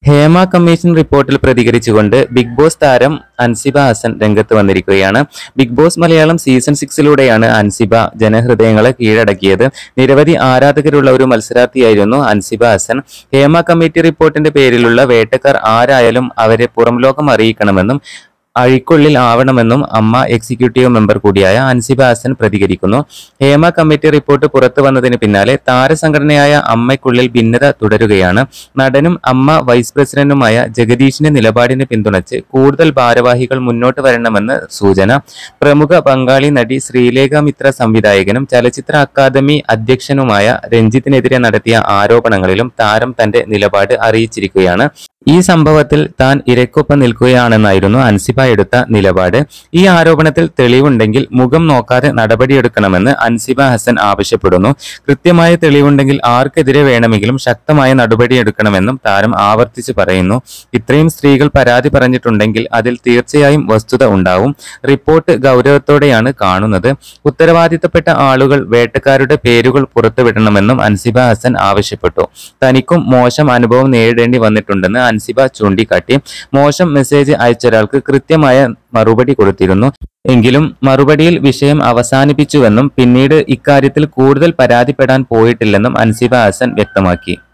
Hema commission റിപ്പോർട്ടിൽ പ്രതികരിച്ചുകൊണ്ട് big boss താരം അൻസിബ ഹസൻ രംഗത്ത് വന്നിരിക്കുകയാണ് ബിഗ് ബോസ് മലയാളം സീസൺ സിക്സിലൂടെയാണ് അൻസിബ ജനഹൃദയങ്ങളെ കീഴടക്കിയത് നിരവധി ആരാധകരുള്ള ഒരു മത്സരാർത്ഥിയായിരുന്നു അൻസിബ ഹസൻ ഹേമ കമ്മിറ്റി റിപ്പോർട്ടിന്റെ പേരിലുള്ള വേട്ടക്കാർ ആരായാലും അവരെ പുറം ലോകം അറിയിക്കണമെന്നും അഴിക്കുള്ളിൽ ആവണമെന്നും അമ്മ എക്സിക്യൂട്ടീവ് മെമ്പർ കൂടിയായ അൻസിബ ഹസൻ പ്രതികരിക്കുന്നു ഹേമ കമ്മിറ്റി റിപ്പോർട്ട് പുറത്തു വന്നതിന് പിന്നാലെ താരസംഘടനയായ അമ്മയ്ക്കുള്ളിൽ ഭിന്നത തുടരുകയാണ് നടനും അമ്മ വൈസ് പ്രസിഡന്റുമായ ജഗദീഷിന്റെ നിലപാടിനെ പിന്തുണച്ച് കൂടുതൽ ഭാരവാഹികൾ മുന്നോട്ട് വരണമെന്ന് സൂചന പ്രമുഖ ബംഗാളി നടി ശ്രീലേഖ മിത്ര സംവിധായകനും ചലച്ചിത്ര അക്കാദമി അധ്യക്ഷനുമായ രഞ്ജിത്തിനെതിരെ നടത്തിയ ആരോപണങ്ങളിലും താരം തന്റെ നിലപാട് അറിയിച്ചിരിക്കുകയാണ് ഈ സംഭവത്തിൽ താൻ ഇരക്കൊപ്പം നിൽക്കുകയാണെന്നായിരുന്നു അൻസിബ എടുത്ത നിലപാട് ഈ ആരോപണത്തിൽ തെളിവുണ്ടെങ്കിൽ മുഖം നോക്കാതെ നടപടിയെടുക്കണമെന്ന് അൻസിബ ഹസൻ ആവശ്യപ്പെടുന്നു കൃത്യമായ തെളിവുണ്ടെങ്കിൽ ആർക്കെതിരെ വേണമെങ്കിലും ശക്തമായ നടപടിയെടുക്കണമെന്നും താരം ആവർത്തിച്ച് പറയുന്നു ഇത്രയും സ്ത്രീകൾ പരാതി പറഞ്ഞിട്ടുണ്ടെങ്കിൽ അതിൽ തീർച്ചയായും വസ്തുത ഉണ്ടാവും റിപ്പോർട്ട് ഗൗരവത്തോടെയാണ് കാണുന്നത് ഉത്തരവാദിത്തപ്പെട്ട ആളുകൾ വേട്ടക്കാരുടെ പേരുകൾ പുറത്തുവിടണമെന്നും അൻസിബ ഹസൻ ആവശ്യപ്പെട്ടു തനിക്കും മോശം അനുഭവം നേരിടേണ്ടി വന്നിട്ടുണ്ടെന്ന് അൻസിബ ചൂണ്ടിക്കാട്ടി മോശം മെസ്സേജ് അയച്ചൊരാൾക്ക് കൃത്യമായ മറുപടി കൊടുത്തിരുന്നു എങ്കിലും മറുപടിയിൽ വിഷയം അവസാനിപ്പിച്ചുവെന്നും പിന്നീട് ഇക്കാര്യത്തിൽ കൂടുതൽ പരാതിപ്പെടാൻ പോയിട്ടില്ലെന്നും അൻസിബ ഹസൻ വ്യക്തമാക്കി